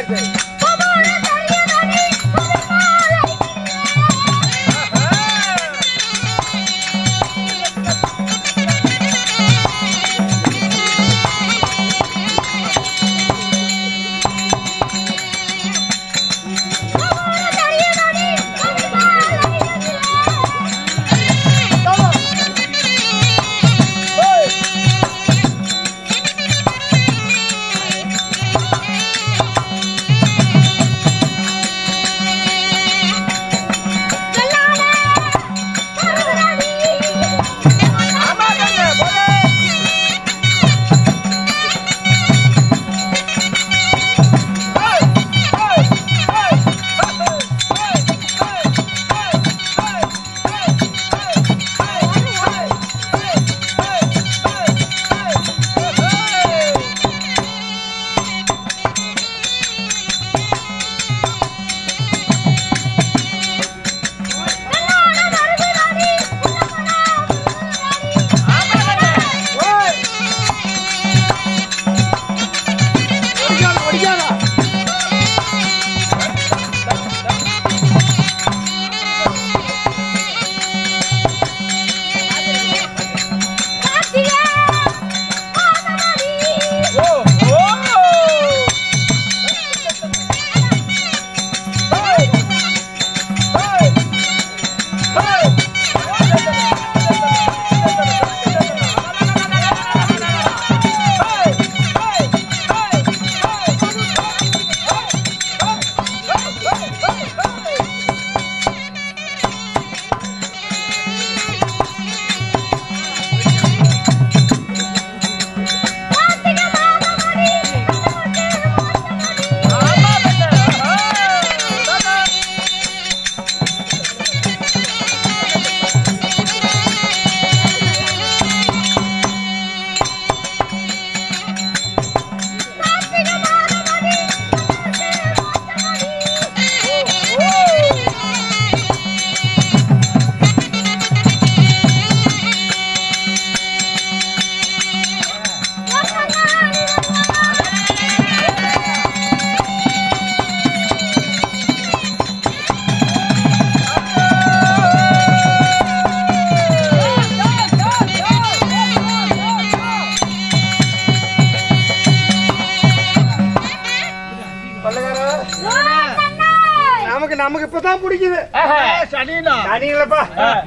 நமக்கு நமக்கு இப்பதான் பிடிக்குது சனினா சனிங்களப்பா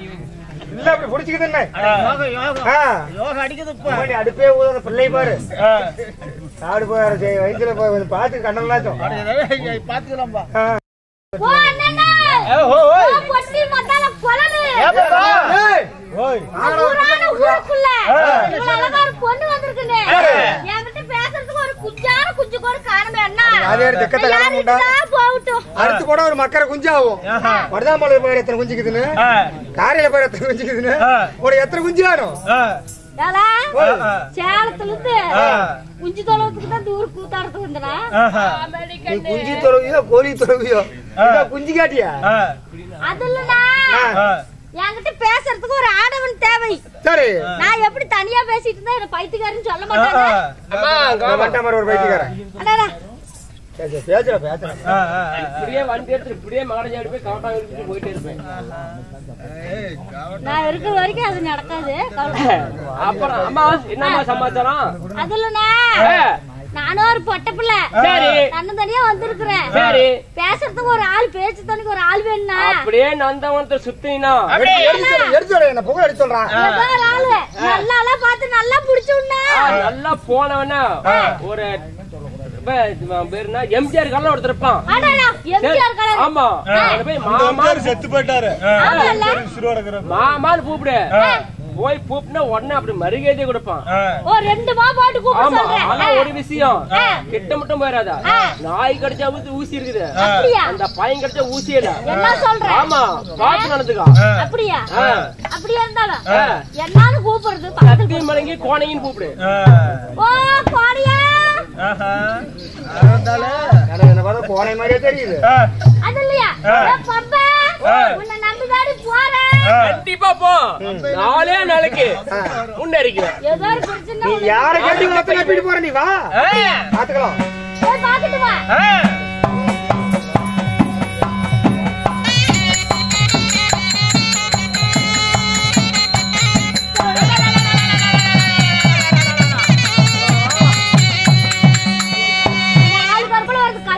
இல்ல அப்படி பிடிச்சிக்குதுன்னு யோகா யோகா ஆ. யோகா அடிக்குது இப்ப முன்னாடி அடுப்பே ஊதாத பிள்ளை பாரு சாடு போய் வயிற்றுல போய் வந்து பார்த்து கண்ணெல்லாம் பாத்துக்கலாம்பா ஓ அண்ணா ஓ பொட்டி மத்தால கொலனு ஊரான ஊருக்குள்ள இவ்வளவு அழகா ஒரு பொண்ணு வந்திருக்குங்க என்கிட்ட பேசுறதுக்கு ஒரு குஞ்சான குஞ்சு கூட காணுமே அண்ணா அதே ஒரு திக்கத்தை கிளம்ப உண்டா? யாருக்குதான் போகட்டும் அடுத்து கூட ஒரு மக்கரை குஞ்சாகும் மருதாமலை போய் எத்தனை குஞ்சுக்குதுன்னு காரையில போய் எத்தனை குஞ்சுக்குதுன்னு ஒரு எத்தனை குஞ்சு வேணும் ஏலா, சேலத்துல இருந்து குஞ்சு தொலைவுக்கு தான் தூர கூத்தாடுறது வந்தனா நீ குஞ்சு தொலைவியோ கோழி தொலைவியோ இதோ குஞ்சு காட்டியா அது இல்லண்ணா என்கிட்ட பேசுறதுக்கு ஒரு ஆடவன் தேவை சரி நான் எப்படி தனியா பேசிட்டு இருந்தா என்ன பைத்தியக்காரன்னு சொல்ல மாட்டாங்க வந்துட்ட மாதிரி ஒரு பைத்தியக்காரன் அடடா, சரி, சரி, பேசுற பேசுற இப்படியே வண்டி எடுத்து இப்படியே மகராஜா போய் கவட்டா எடுத்துட்டு போயிட்டே இருப்பேன் நான் இருக்கிற வரைக்கும் அது நடக்காது கவலை. அப்புறம் அம்மா என்னம்மா சமாச்சாரம் அது இல்லண்ணா ஆ, நானும் ஒரு பொட்ட பிள்ளை சரி தன்னு தனியா வந்திருக்கிறேன் சரி பேசுறதுக்கு ஒரு ஆள் பேச்சு தனிக்கு ஒரு ஆள் வேணும்னா அப்படியே நந்தவனத்தை சுத்தினா எடுத்து சொல்ற என்ன புகழ் எடுத்து சொல்றான் ஏதோ ஒரு ஆளு நல்லா ஆளா பார்த்து நல்லா புடிச்சு விடணும் நல்லா போனவனா ஒரு இப்ப இவன் பேரு என்ன எம்ஜிஆர் காலம் ஒருத்தர் இருப்பான் அடடா எம்ஜிஆர் கலர் ஆமா அவனை போய் மாமா செத்து போயிட்டாரு ஆமால்ல மாமான்னு கூப்பிடு போய் கூப்பிட்டா உடனே அப்படி மரியாதை கொடுப்பான் ஓ ரெண்டு மா பாட்டு கூப்பிட ஆமா சொல்றேன் ஆனா ஒரு விஷயம் கிட்ட மட்டும் போயிடாதா நாய் கடிச்சா ஊசி ஊசி இருக்குது அப்படியா அந்த பையன் கடிச்சா ஊசி இல்ல என்ன சொல்ற ஆமா பார்த்து நடந்துக்கா அப்படியா ஆ. அப்படியா இருந்தாலும் ஆ. என்னான்னு கூப்பிடுறது பக்கத்துல கத்தி மடங்கி கோணையின்னு கூப்பிடு ஓ கோடியா எனக்கு என்ன பார்த்தா போன மாதிரியே தெரியுது அது இல்லையா ஏ, பப்பா உன்னை நம்பிதாடி போறேன் கண்டிப்பா போ நாளே நாளைக்கு முன்னேறிக்குவேன் ஏதோ ஒரு பிரச்சனை நீ யார கேட்டு வளர்த்து நப்பிட்டு போற நீ வா பாத்துக்கலாம் போய் பாத்துட்டு வா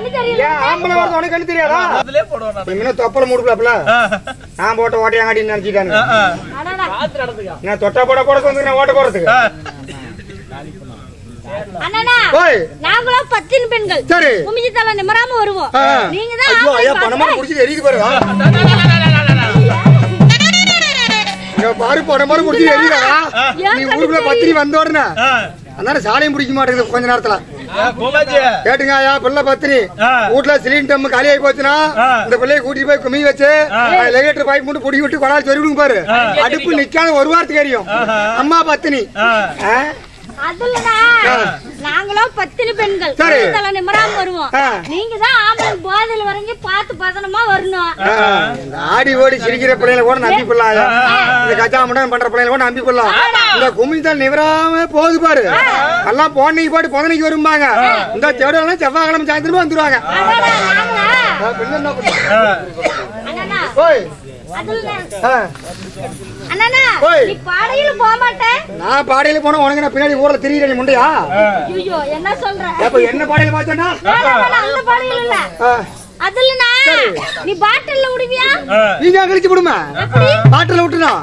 கண்ணு தெரியல ஏன் ஆம்பளை வரது உனக்கு கண்ணு தெரியாதா அதுலயே போடுவோம் நான். நீ இன்னும் தொப்பல மூடுப்பல ஆ, நான் போட்ட ஓட்டையாங்காடி நினைச்சிட்டாங்க ஆ, ஆ. அடடா. பார்த்து நடந்துக்கா நான் தொட்டா போட போட வந்து நான் ஓட்ட போறதுக்கு ஆ. அண்ணனா ஓய் நாங்களும் பத்தின் பெண்கள் சரி குமிஞ்சி தலை நிமராம வருவோம் ஆ. நீங்க தான் ஐயோ ஐயா ஆம்பளை பணமா பாத்து- குடிச்சு எரியுது பாரு இங்க பாரு பணமா குடிச்சு எரியுதா ஏன் நீ கண்ணு ஊருக்குள்ள தெரியுது? பத்திரி வந்த உடனே ஆ. அதனால சாலையும் பிடிக்க மாட்டேங்குது கொஞ்ச நேரத்துல ஆ, கோமாச்சி. கேட்டுங்க ஐயா பிள்ளை பத்திரி ஆ. வீட்டுல சிலிண்டர் காலி ஆகி போச்சுன்னா ஆ. இந்த பிள்ளைய கூட்டிட்டு போய் குமி வச்சு லெகேட்டர் பைப் மட்டும் புடி விட்டு கொடால் சொல்லி விடுங்க பாரு அடுப்பு நிக்காத ஒரு வாரத்துக்கு எரியும் ஆஹா. அம்மா பத்தினி ஆ. ஆ? அதுலடா நாங்களும் பத்தினி பெண்கள் சரி. குமிஞ்சி தலை நிமராம வருவோம் ஆ. நீங்க தான் ஆம்பளை போதையில வரீங்க பார்த்து பதனமா வரணும் ஆ. இந்த ஆடி ஓடி சிரிக்கிற பிள்ளைகளை கூட நம்பி போடலாம் இந்த கஜா முடம் பண்ற பிள்ளைகளை கூட நம்பி போடலாம் இந்த குமிழ்தான் நிவராம போகுது பாரு எல்லாம் போன்னைக்கு போட்டு புதனைக்கு வரும்பாங்க இந்த செவடெல்லாம் செவ்வாய்க்கிழமை சாயந்தரமா வந்துருவாங்க அடடா, நாங்களா? ஆ, பின்ன என்ன பண்றது? ஆ. அண்ணனா, ஓய் அதுல ஆ. அண்ணனா ஓய். நீ பாடையில போக மாட்டேன் நான் பாடையில போனா உனக்கு நான் பின்னாடி ஊர்ல திரியிற முண்டையா ஐயோ என்ன சொல்ற அப்ப என்ன பாடையில பார்த்தேன்னா வேணாம், வேணாம், அந்த பாடையில இல்ல ஆ. அதுலனா நீ பாட்டில்ல விடுவியா ஆ. நீங்க கழிச்சு விடுமா எப்படி பாட்டில விட்டுனா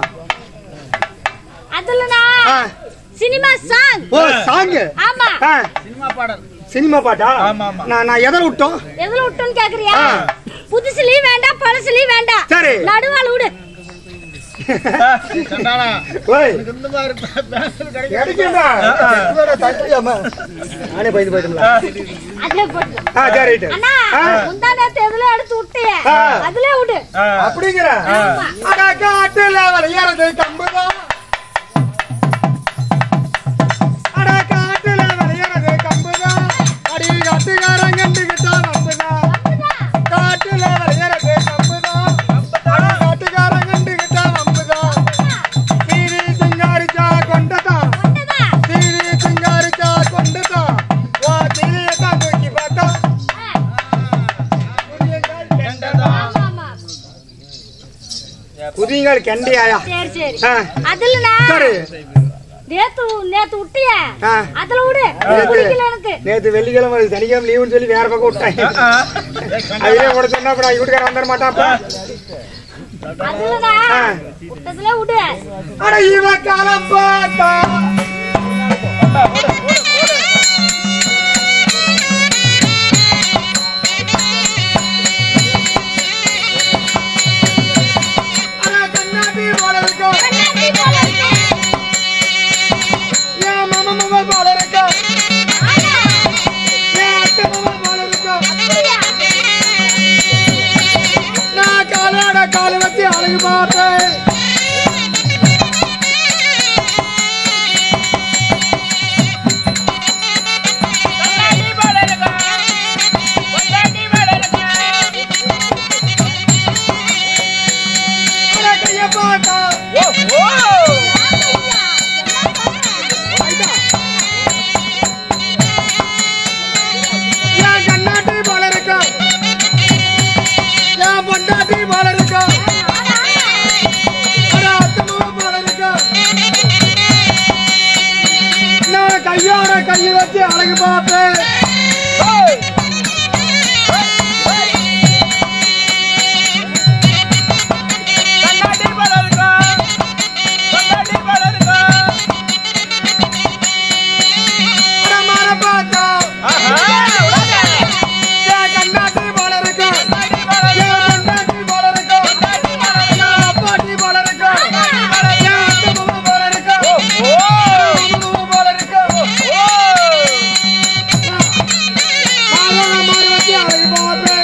அதுலனா ஆ. சினிமா சாங் ஓ சாங்கு ஆமா ஆ, சினிமா பாடல் சினிமா பாட்டா ஆமா, ஆமா. நான் நான் எதில் விட்டோம் எதுல விட்டுன்னு கேக்குறியா ஆ. புதுசுலயும் வேண்டாம் பழசுலயும் வேண்டாம் சரி. நடுவால விடு கண்டானா? ஓய் எனக்கு இந்த மாதிரி பே- பேசுறது கிடைக்கும். கிடைக்கும்டா. செத்துவாடா, தட்டியாம. நானே பயந்து போயிட்டோம்ல. அதுல போட்டு ஆ, சரி, ரைட்டு. அண்ணா ஆ. முந்தா நேத்து எதுல எடுத்து விட்டியே ஆ. அதுல விடு ஆ. அப்படிங்கிற ஆமா. அட காட்டுல விளையாடுறது கம்புதான் அட காட்டுல விளையாடுறது கம்புதான் அடி காட்டுக்காரன் கண்டுகிட்டா நம்புதான் காட்டுல விளையாடுறது கம்புதான் அட காட்டுக்காரன் கண்டுகிட்டா நம்புதான் சீரி சிங்காரிச்சா கொண்டதான் ஒண்ணுதா. சீரி சிங்காரிச்சா கொண்டதான் வா சீரியத்தான் தூக்கி பார்த்தா ஆமா, ஆமா. புதியங்கள் கண்டியாயா சரி சரி ஆ. அதுலனா சரி நேத்து நேத்து விட்டியே ஆ. அதுல விடு நேத்து- பிடிக்கல எனக்கு நேத்து வெள்ளிக்கிழமை அது சனிக்கிழமை லீவுன்னு சொல்லி வேற பக்கம் விட்டாங்க ஆ. அதுலயே கூட சொன்னா அப்புறம் வீட்டுக்காரன் வந்துட மாட்டான் அதுலனா ஆ. விட்டதுல விடு அட இவ காலம் பார்த்தா அட கண்ணாடி போல இருக்கும் கண்ணாடி போல இருக்கு. என் மாமா மாமா போல இருக்கும் ஆனா, என் அத்தை மாமா போல இருக்கும் அப்படியா? நான் காலோட கால வச்சு அழகு பார்த்தேன் அட கைய பார்த்தா ஓ, ஓ. ஆமையா, என்ன சொல்ற? ஐயா. என் கண்ணாட்டி போல இருக்கும் என் பொண்டாட்டி போல இருக்கும் ஆனா, அட அத்தை மாமா போல இருக்கும் நான் கையோட கையை வச்சு அழகு பார்த்தேன் கண்ணாடி போல இருக்கா? கண்ணாடி போல இருக்கா? அட மர பார்த்தா ஆஹா, விடாத. என் கண்ணாட்டி போல இருக்கும் கண்ணாடி போல இருக்கா? என் பொண்டாட்டி போல இருக்கும் என் அப்பாட்டி போல இருக்கும் என் அத்தை மாமா போல இருக்கும் ஓ, மாமா போல இருக்கும் ஓ. மாமா மாற வச்சு அழகு பார்த்தேன்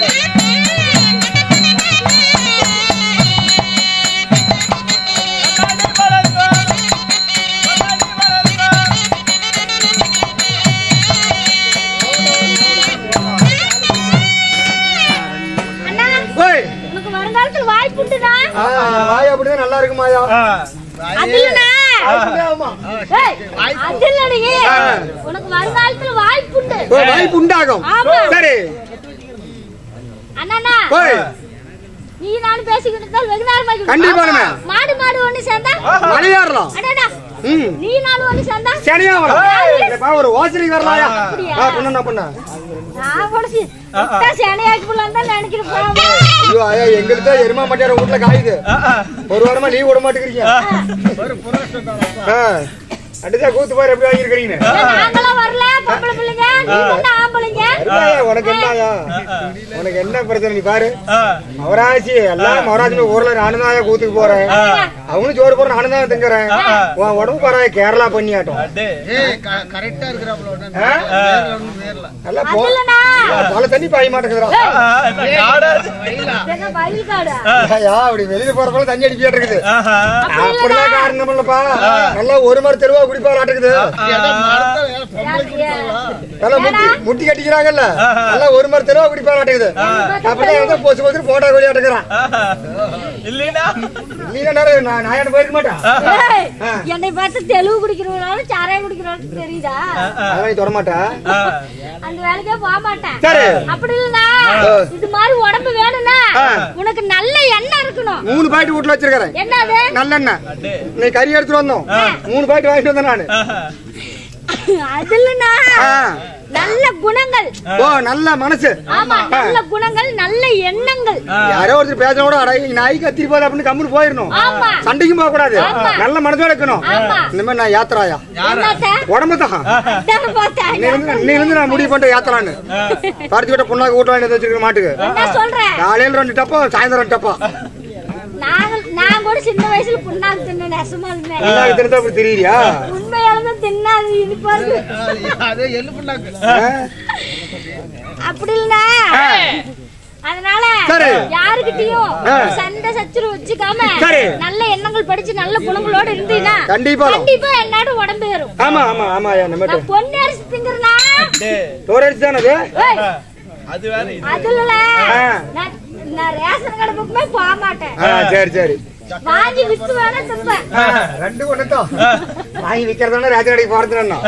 கண்ணாடி போல இருக்கா? கண்ணாடி போல இருக்கா? அண்ணா, ஓய் உனக்கு வருங்காலத்துல வாய்ப்பு உண்டுடா ஆ, வாய் அப்படிதான் நல்லா இருக்குமாயா ஆ. அதுலனா ஆமா ஏய், அதுலடி ஆ. உனக்கு வருங்காலத்துல வாய்ப்பு உண்டு ஓ, வாய்ப்பு உண்டாகும் ஆமா. சரி அண்ணா ஓய் நீ நானும் பேசிக்கிட்டு இருந்தால் வெகு நேரமா இருக்கு. கண்டிப்பானுமே. மாடு மாடு ஒண்ணு சேர்ந்தா மலையாறலாம் அடடா ம் நீ நானும் ஒண்ணு சேர்ந்தா சனியா வரலாம் இல்லப்பா ஒரு ஓசனை வரலாயா அப்படியா? ஆ பண்ண பண்ண நான் கூட சி- விட்டா சேனையாக்கி போடலான்னு தான் நினைக்கிறேன் போமா. ஐயோ ஐயா எங்களுக்கு தான் எருமா மாட்டியார வீட்டுல காயுது ஒரு வாரமா லீவ் விட மாட்டேங்கிறீங்க ஆ, அடுத்தா கூத்து பாரு எப்படி வாங்கியிருக்கிறீங்க ஏன் நாங்களாம் வரல பொம்பளை பிள்ளைங்க நீ மட்டும் ஆம்பளைங்க ஐயா, உனக்கு என்னயா உனக்கு என்ன பிரச்சனை நீ பாரு மவராசி எல்லாம் மவராசி ஊர்ல நானும் தான் கூத்துக்கு போறேன் அவனும் சோறு போற நானும் தான் திங்குறேன் உன் உடம்பு பாரு கேரளா பண்ணியாட்டம் கரெக்டா இருக்கிறாப்ல நல்லா போ இல்லண்ணா பல தண்ணி பாய மாட்டேங்குதுடா என்ன வயல் காடா ஐயா அப்படி வெளியில போறப்பல தண்ணி அடிப்பிட்டு இருக்குது அப்படிலாம் காரணம் இல்லப்பா நல்லா ஒரு மாதிரி தெருவா குடிப்பாலாட்டுக்குது நல்லா முட்டி முட்டி கட்டிக்கிறாங்கல்ல நல்லா ஒரு மாதிரி தெருவா குடிப்பாலாட்டுக்குது அப்படிதான் வந்து பொசு பொசு போட்டா கொடியாட்டுக்கிறான் இல்லைன்னா நீங்க நேரம் நான் நான் போயிருக்க மாட்டேன் ஏய், என்னை பார்த்து தெலுங்கு குடிக்கிறவங்களும் சாராயம் குடிக்கிறவங்களும் தெரியுதா அதெல்லாம் நீ தொட மாட்டா அந்த வேலைக்கே போக மாட்டேன் சரி அப்படி இல்லனா இது மாதிரி உடம்பு வேணும்னா உனக்கு நல்ல எண்ணெய் இருக்கணும் மூணு பாக்கெட் வீட்டுல வச்சிருக்கிறேன் என்னது நல்லெண்ணெய் நீ கறி எடுத்துட்டு வந்தோம் மூணு பாக்கெட் வாங்கிட்டு வந்தேன் நானு அது இல்லனா ஆ. நல்ல குணங்கள் ஓ நல்ல மனசு ஆமா நல்ல குணங்கள் நல்ல எண்ணங்கள் யாரோ ஒருத்தர் பேச கூட அட நாய் கத்திரி போது அப்படின்னு கம்முன்னு போயிடணும் ஆமா சண்டைக்கும் போக கூடாது ஆமா. நல்ல மனசோட இருக்கணும் ஆமா. இந்த மாதிரி நான் யாத்திராயா என்னத்த உடம்பு தான் அதான் பார்த்தேன் இன்னையில இருந்து நான் முடிவு பண்ணிட்டேன் யாத்திரான்னு பருத்தி விட்ட பொண்ணாக்கு வீட்டு வாங்கி வச்சிருக்கிற மாட்டுக்கு என்ன சொல்றேன் காலையில ரெண்டு டப்பா சாயந்தரம் ரெண்டு டப்பா நாங்க நான் கூட சின்ன வயசுல புண்ணாக்கு தின்ன நெசமாலுமே எல்லாரும் தெரிஞ்சா அப்படி தெரியுறியா உண்மையாலுமே தின்னாது இது பாருங்க அது எள்ளு புண்ணாக்கு அப்படி இல்ல அதனால சரி. யாருக்கிட்டயும் ஆ. சண்டை சச்சரவு வச்சுக்காம சரி. நல்ல எண்ணங்கள் படிச்சு நல்ல குணங்களோட இருந்தீங்கன்னா கண்டிப்பா. கண்டிப்பா என்னோட உடம்பு ஏறும் ஆமா ஆமா ஆமா ஐயா நம்ம நான் பொண்ணு அரிசி திங்கிறனா தோரடிச்சு தானே அது ஏய், அது வேற இது அது இல்லல ஆ. நான் நான் ரேஷன் கடை பக்கமே போக மாட்டேன் ஆ, சரி சரி வாங்கி வித்து வேணா தப்பேன் ஆ, ரெண்டு ஒண்ணுதான் வாங்கி விக்கிறதான ராஜநாடி போறதுன்னா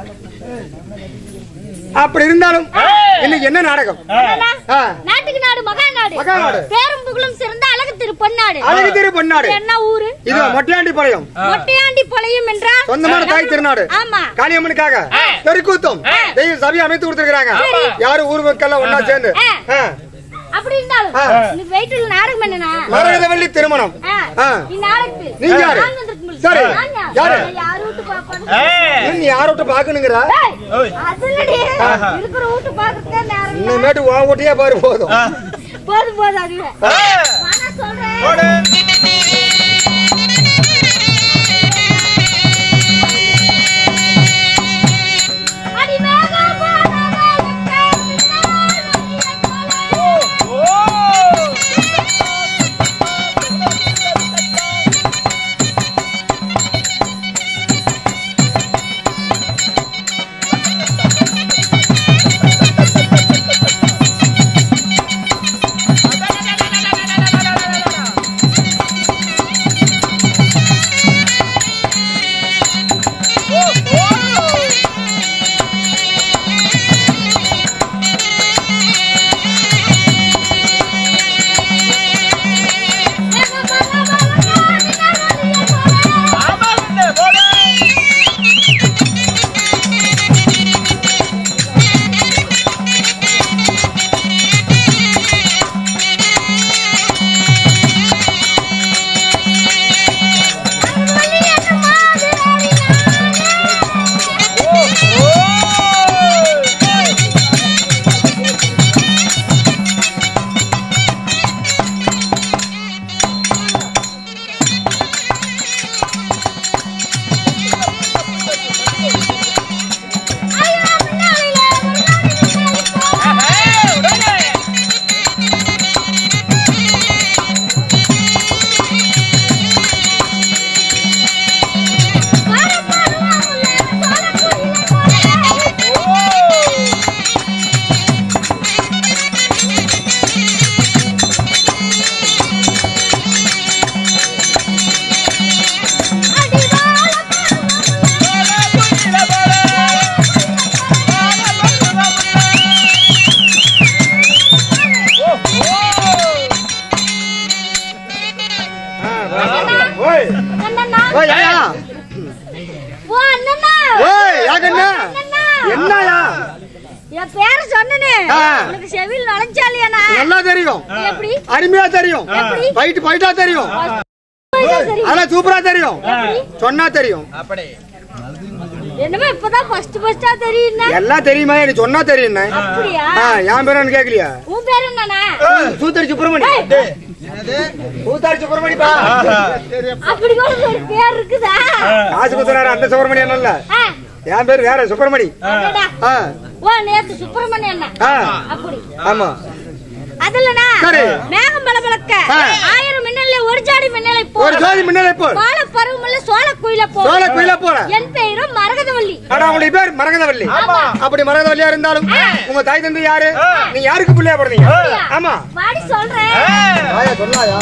அப்படி இருந்தாலும் இன்னைக்கு என்ன நாடகம் ஆ, நாட்டுக்கு நாடு மகா நாடு மகா நாடு. பேரும் புகழும் சிறந்த அழகு திரு பொன்னாடு அழகு திரு பொன்னாடு என்ன ஊரு இது மொட்டையாண்டி பாளையம் மொட்டையாண்டி பொழையும் என்றால் சொந்தமான தாய் திருநாடு ஆமா காளியம்மனுக்காக தெருக்கூத்தம் தெய்வ சபையை அமைத்து கொடுத்திருக்காங்க யாரும் ஊர் மக்கள் எல்லாம் ஒன்னா சேர்ந்து ஆ. அப்படி இருந்தாலும் ஆ. இன்னைக்கு வெயிட்டுல நாடகம் என்னன்னா மரகதவள்ளி திருமணம் ஆ, ஆ. இந்நாடகத்துக்கு நீங்க யாரு? நான் வந்திருக்கும் சரி. நான் யாரு? யாரு? நான் யார் வீட்டு பாப்பான்னு இன்னும் நீ யார விட்டு பாக்கணுங்கிற ஏய், ஓய். அது இல்லடி. இருக்கிற வீட்டு பாக்குறதுக்கே நேரம் இல்ல. இன்னமேட்டு உன் வீட்டையே பாரு போதும் போதும் போதும் அதுவே நான் சொல்றேன் அடி மேகம் போனதற்கு பின்னால் மதியம் போல. மேகம் போனதற்கு பின்னால் மதியம் போல. ஆமாங்க போடு அருள்மொழி என்னும் மாதுளை ஐயா முன்னாடில முன்னாடி போ ஓய் அண்ணனா ஓய் யாயா ஓ அண்ணனா ஓய் யாக்கண்ணா அண்ணனா என்னயா என் பேர சொன்னனே ஆ. உனக்கு செவில் நுழைஞ்சாலியாண்ணா நல்லா தெரியும் எப்படி அருமையா தெரியும் எப்படி? பைட்டு பைட்டா தெரியும் சரி அதெல்லாம் சூப்பரா தெரியும் சொன்னா தெரியும் அப்படி என்னமோ இப்பதான் ஃபர்ஸ்ட் ஃபர்ஸ்டா தெரியும்னா எல்லாம் தெரியுமா நீ சொன்னா தெரியும் அப்படியா என் பேரு கேக்கலையா உன் பேர் என்னண்ணா சூத்தடி சுப்பிரமணி சூத்தாடி சுப்பிரமணிப்பா அப்படி கூட ஒரு பேர் இருக்குதா காசு குத்துறாரு அந்த சுப்பிரமணியன் இல்ல ஆ, என் பேர் வேற சுப்பிரமணி அடடா. ஆ, ஓ நேத்து சுப்பிரமணியன் அண்ணா ஆ, அப்படி ஆமா அதுலண்ணா சரி. மேகம் பளபளக்க ஆ. ஆயிரம் மின்னல்ல ஒரு ஜாடி மின்னலை ஒரு போல ஜோதி முன்னாலே போ வாழ பருவமுள்ள சோழ குயில போல சோழ குயில போல என் பெயரும் மரகதவள்ளி ஆனா உங்களுடைய பேர் மரகதவல்லி அப்படி மரகதவல்லியா இருந்தாலும் உங்க தாய் தந்தை யாரு நீ யாருக்கு பிள்ளையா பிறந்தீங்க ஆமா வாடி சொல்றேன் ஆயா சொல்லாயா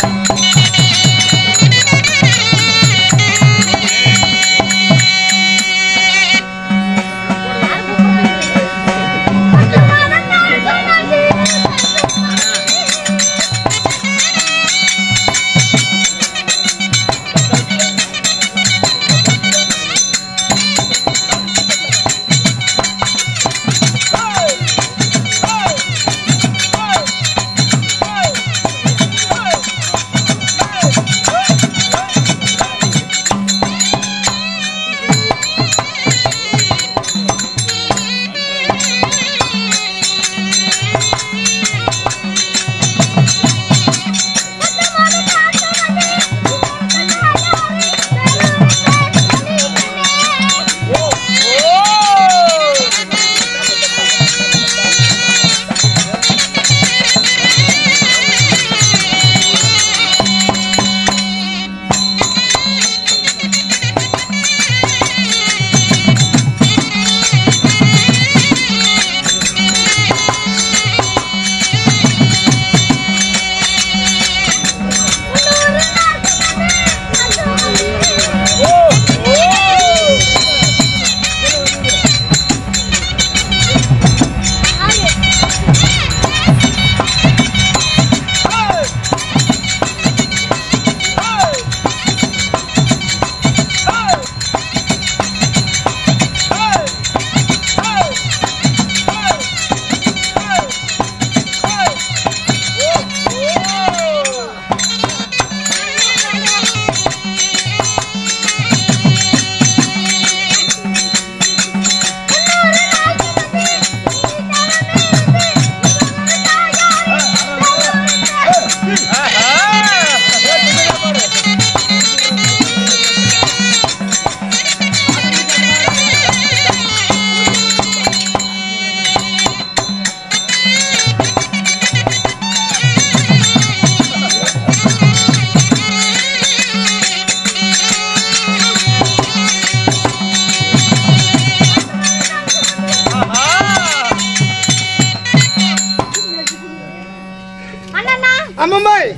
அண்ணா அம்மம்மாய்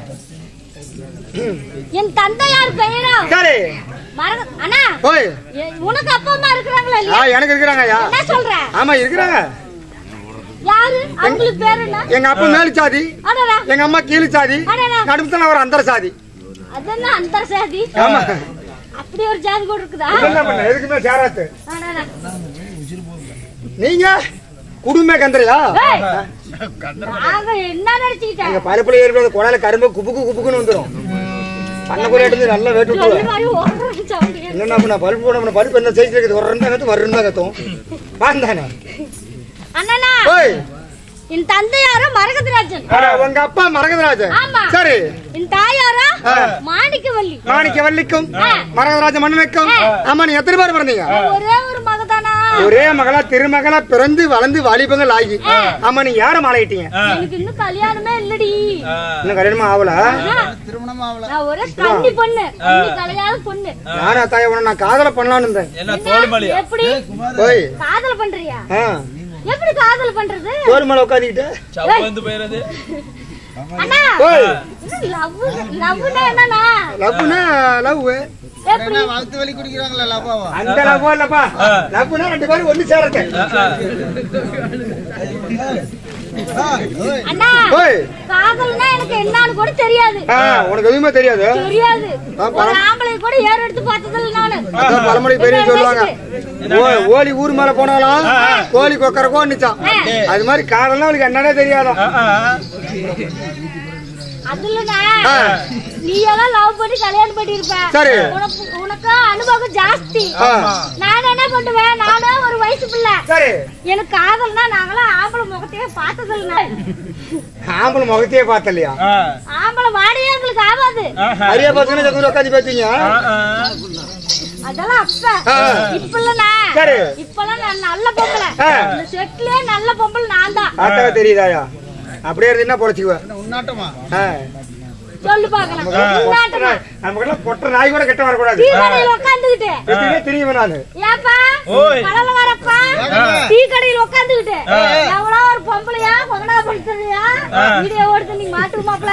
என் தந்தையார் பெயரும் சரி மரக அண்ணா ஓய் எ- உனக்கு அப்பா அம்மா இருக்கிறாங்களா ஆ இல்லையா எனக்கு இருக்கிறாங்க ஐயா என்ன சொல்ற ஆமா இருக்கிறாங்க யாரு அவங்களுக்கு பேர் என்ன எங்க அப்பா மேல் சாதி அடடா எங்க அம்மா கீழ் சாதி அடடா. நடுமத்துல ஒரு அந்தர சாதி அது என்ன அந்த சாதி ஆமா அப்படி ஒரு ஜாதி கூட இருக்குதா என்ன பண்ண எதுக்குமே சேராத்து அடடா. நீங்க குடும்ப கந்திரையா ஏய், நாங்க என்ன நினைச்சுக்கிட்டேன் எங்க பழுப்புல ஏற்படுறது குடல கரும்பு குப்புக்கு குப்புக்குன்னு வந்துரும் பண்ணக்குள்ள எடுத்து நல்லா வேட்டு சொல்லி விட்டுருவேன் மாதிரி ஓடுறேன் சவுண்டு. என்னன்னா பண்ண பல்பு போட பல்பு என்ன சைஸ்ல இருக்குது ஒரு ரெண்டா கத்து ஒரு ரெண்டா கத்தும் வாந்தானே அண்ணனா ஓய் என் தந்தையாரோ மரகதராஜன் அட, உங்க அப்பா மரகதராஜன் ஆமா. சரி என் தாயாரோ ஆ. மாணிக்கவல்லி மாணிக்க வள்ளிக்கும் மரகதராஜ மன்னனுக்கும் ஆமா நீ எத்தனை பேர் பிறந்தீங்க ஒரே ஒரு மகதானா ஒரே மகளா திருமகளா பிறந்து வளர்ந்து வாலிபங்கள் ஆகி ஆமா நீ யார மாலையிட்டீங்க எனக்கு இன்னும் கல்யாணமே இல்லடி இன்னும் கல்யாணமா ஆகல திருமணம் ஆகல நான் ஒரே கன்னி பொண்ணு கன்னி கல்யாண பொண்ணு நானா தாய உன நான் காதல பண்ணலாம்னு இருந்தேன் என்ன தோல்மலியா எப்படி ஓய் காதல் பண்றியா ஆ எப்படி காதல் பண்றது தோல் மேல உட்காந்துக்கிட்டு சவு வந்து போயிறது அண்ணா ஓய் லவ் லவ்னா என்னண்ணா லவ்னா லவ் எப்படி என்ன வகுத்து வலி குடிக்கிறாங்களா லவ்வாவா அந்த லவ் இல்லப்பா லவ்னா ரெண்டு பேரும் ஒண்ணு சேரது அண்ணா ஓய் காதல்னா எனக்கு என்னன்னு கூட தெரியாது ஆ, உனக்கு எதுவுமே தெரியாது தெரியாது ஆ, ஒரு பழம். ஆம்பளை கூட ஏறு எடுத்து பார்த்ததில்ல நானு அதான் பழமொழி பெரிய சொல்லுவாங்க ஓ- ஓலி ஊர் மேல போனாலும் கோழி கொக்கரக்கோ நிச்சான் அது மாதிரி காதல்லாம் அவளுக்கு என்னன்னே தெரியாதான் அதுலண்ணா ஆ. நீ எல்லாம் லவ் பண்ணி கல்யாணம் பண்ணிருப்ப சரி. உனக்கு உனக்கு அனுபவம் ஜாஸ்தி ஆ. நான் என்ன பண்ணுவேன் நானும் ஒரு வயசு பிள்ளை சரி எனக்கு காதல்னா நாங்களாம் ஆம்பளை முகத்தையே பார்த்ததில்ல ஆம்பளை முகத்தையே பார்த்தலையா ஆம்பளை வாடையே எங்களுக்கு ஆகாது அரியா பசங்க சக்குரு உட்காந்து பேசுவீங்க அதெல்லாம் அப்ப ஆ. இப்ப இல்லண்ணா சரி. இப்பெல்லாம் நான் நல்ல பொம்பளை ஆ. இந்த செட்லயே நல்ல பொம்பளை நான் தான் பார்த்தாவே தெரியுதாயா அப்படியே இருந்தீங்கன்னா பொழைச்சிக்குவேன் உன்னாட்டமா ஆ. சொல்லு பாக்கலாம் நாட்டமா நமக்கெல்லாம் பொட்ட நாய் கூட கெட்ட வரக்கூடாது டீ கடையில் உட்காந்துக்கிட்டு எப்பயுமே தெரியும் நானு ஏப்பா ஓய். கடல வரப்பா டீ கடையில் உட்காந்துக்கிட்டு எவ்வளோ ஒரு பொம்பளையா கொங்கடா படுத்துறியா வீடியோ ஓடுத்து நீ மாட்டு மாப்பிள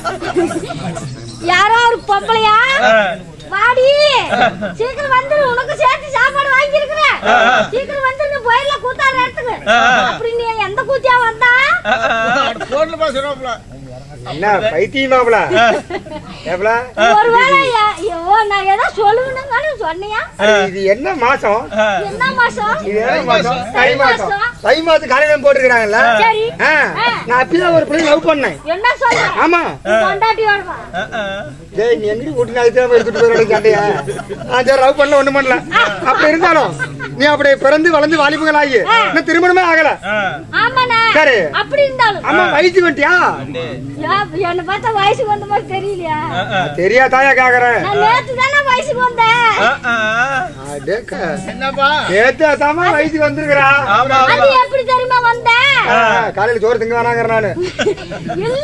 யாரோ ஒரு பொம்பளையா வாடி சீக்கிரம் வந்துரு உனக்கு சேர்த்து சாப்பாடு வாங்கி இருக்கிறேன் சீக்கிரம் வந்துரு போயிடலாம் கூத்தாடுற இடத்துக்கு அப்படி நீ எந்த கூத்தியா வந்தா போன்ல பேசுறாப்ல என்ன பைத்தியமாப்ல ஏப்ல ஒருவேளை யா- ஐயோ நான் ஏதோ சொல்லுவேன்னு சொன்னியா இது என்ன மாசம் என்ன மாசம் இது என்ன மாசம் தை மாசம் தை மாசம் காலையில போட்டுருக்காங்கல்ல சரி ஆ, நான் அப்பதான் ஒரு பிள்ளை லவ் பண்ணேன் என்ன சொல்ற ஆமா கொண்டாட்டியோட வா. டேய் நீ எங்கடி கூட்டி நாளைக்கு தான் எடுத்துட்டு போய் சண்டையா நான் சரி லவ் பண்ணல ஒண்ணும் பண்ணல அப்படி இருந்தாலும் நீ அப்படி பிறந்து வளர்ந்து வாலிபங்கள் ஆகி இன்னும் திருமணமே ஆகல ஆமாண்ணே சரி. அப்படி இருந்தாலும் அம்மா வயசு வந்துட்டியா ஏன், என்னை பார்த்தா வயசுக்கு வந்த மாதிரி தெரியலையா தெரியா தாயா கேக்குறேன் நான் நேத்து தானே வயசுக்கு வந்தேன் அடேக்க. என்னப்பா நேத்து அதாம்மா வயசுக்கு வந்திருக்கிறா அது எப்படி தெரியுமா வந்தேன் காலையில சோறு திங்க வேணாங்கிற நானு இல்ல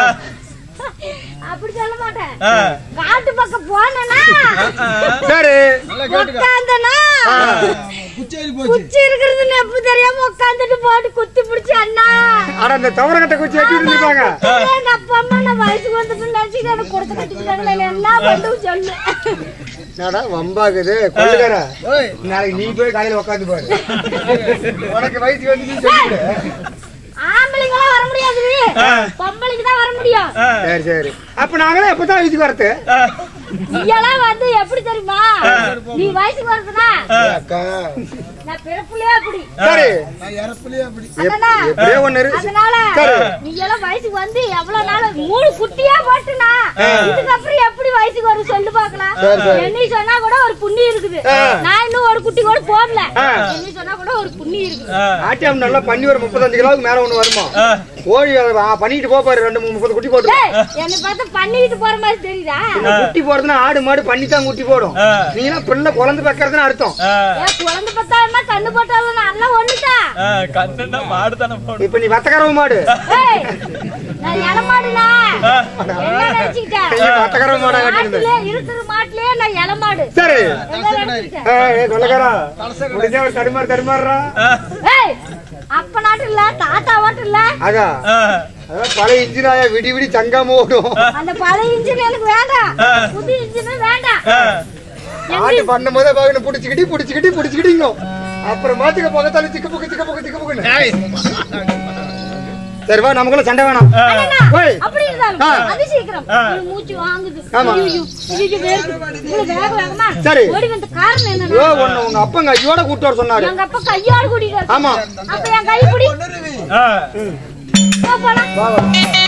அப்படி சொல்ல மாட்டேன் காட்டு பக்கம் போனேனா சரி உட்காந்தனா குச்சேரி போச்சு குச்சி இருக்கிறதுன்னு எப்படி தெரியாம உட்காந்துட்டு போட்டு குத்தி பிடிச்சி அண்ணா ஆனா இந்த தவறகட்ட குச்சி எட்டி இருந்திருப்பாங்க எங்க அப்பா அம்மா நான் வயசுக்கு வந்து நினைச்சுட்டு எனக்கு கொடுத்து கட்டிக்கிட்டாங்களே என்ன பண்ணும் சொல்லு என்னடா வம்பாக்குது கொள்ளுகார ஓய் நாளைக்கு நீ போய் காலையில உட்காந்து பாரு உனக்கு வயசுக்கு வந்து நீ சொல்லிடு ஆம்பளைங்களாம் வர முடியாது பொம்பளைக்கு தான் வர முடியும் சரி சரி அப்ப நாங்களே எப்பதான் வயசுக்கு வரது நீயெல்லாம் வந்து எப்படி தெரியுமா நீ வயசுக்கு வரதுனா அக்கா நான் பிறப்புலயே அப்படி சரி நான் இறப்புலயே அப்படி எப்- அண்ணா, எப்படியோ ஒண்ணு இரு அதனால சரி. நீ எல்லாம் வயசுக்கு வந்து எவ்வளவு நாள் மூணு குட்டியா போட்டுனா இதுக்கப்புறம் எப்படி வயசுக்கு வரும் சொல்லு பாக்கலாம் சரி, சரி. என்னை சொன்னா கூட ஒரு புண்ணி இருக்குது ஆ. நான் இன்னும் ஒரு குட்டி கூட போடல ஆ. என்னை சொன்னா கூட ஒரு புண்ணி இருக்குது ஆட்டியம் நல்லா பண்ணி ஒரு முப்பத்தஞ்சு கிலோவுக்கு மேல ஒண்ணு வருமா கோழி அதை வா- பண்ணிட்டு போ பாரு ரெண்டு மூணு முப்பது குட்டி போட்டு டேய், என்னை பார்த்தா பண்ணிட்டு போற மாதிரி தெரியுதா இந்த குட்டி போடுறதுன்னா ஆடு மாடு பண்ணி தான் குட்டி போடும் நீங்கன்னா பிள்ளை குழந்தை வைக்கிறதுன்னு அர்த்தம் ஏன் குழந்தை பார்த்தா என்ன கண்ணு போட்டாலும் நல்லா ஒண்ணுதான் கண்ணுன்னா மாடு தானே போடும் இப்ப நீ வத்தக்கரவு மாடு ஏய், நான் இளமாடுனா என்ன நினைச்சுக்கிட்ட நீ வத்தக்கரவு மாடா கட்டிருந்த மாட்டுலயே இருக்கிற மாட்டுலயே நான் இளமாடு சரி என்ன நினைச்சுக்கிட்ட ஏய், ஏய், கொள்ளக்காரா முடிஞ்சா ஒரு தடுமாறு தடுமாறுறா ஏய் அப்ப நாட்டு இல்ல தாத்தா வாட்டு இல்ல அதா அதான் பழைய இன்ஜினாயா விடி விடி தங்காம ஓடும் அந்த பழைய இன்ஜின் எனக்கு வேண்டாம் புது இன்ஜின் வேண்டாம் ஆட்டு பண்ணும் போதே பாக்கணும் புடிச்சுக்கிட்டி புடிச்சுக்கிட்டி புடிச்சுக்கிட்டிங்க அப்புறம் மாத்துக்க பக்கத்தால திக்கு புக்கு திக்கு புக்கு திக்கு புக்குன்னு சரி வா நமக்குள்ள சண்டை வேணாம் அண்ணா, ஓய். அப்படி இருந்தாலும் ஆ. அது சீக்கிரம் எனக்கு மூச்சு வாங்குது ஆமா. ஐயோ, ஐயோ, வேர்க்குது. இவ்வளவு வேக வேகமா சரி. ஓடி வந்த காரணம் ஐயோ என்னன்னா ஒண்ணு உங்க அப்பா எங்க ஐயோட கூட்டு வர சொன்னாரு எங்க அப்பா கையாடு கூட்டிட்டு வர ஆமா அப்ப என் கை பிடி போ, போலாம் வா வா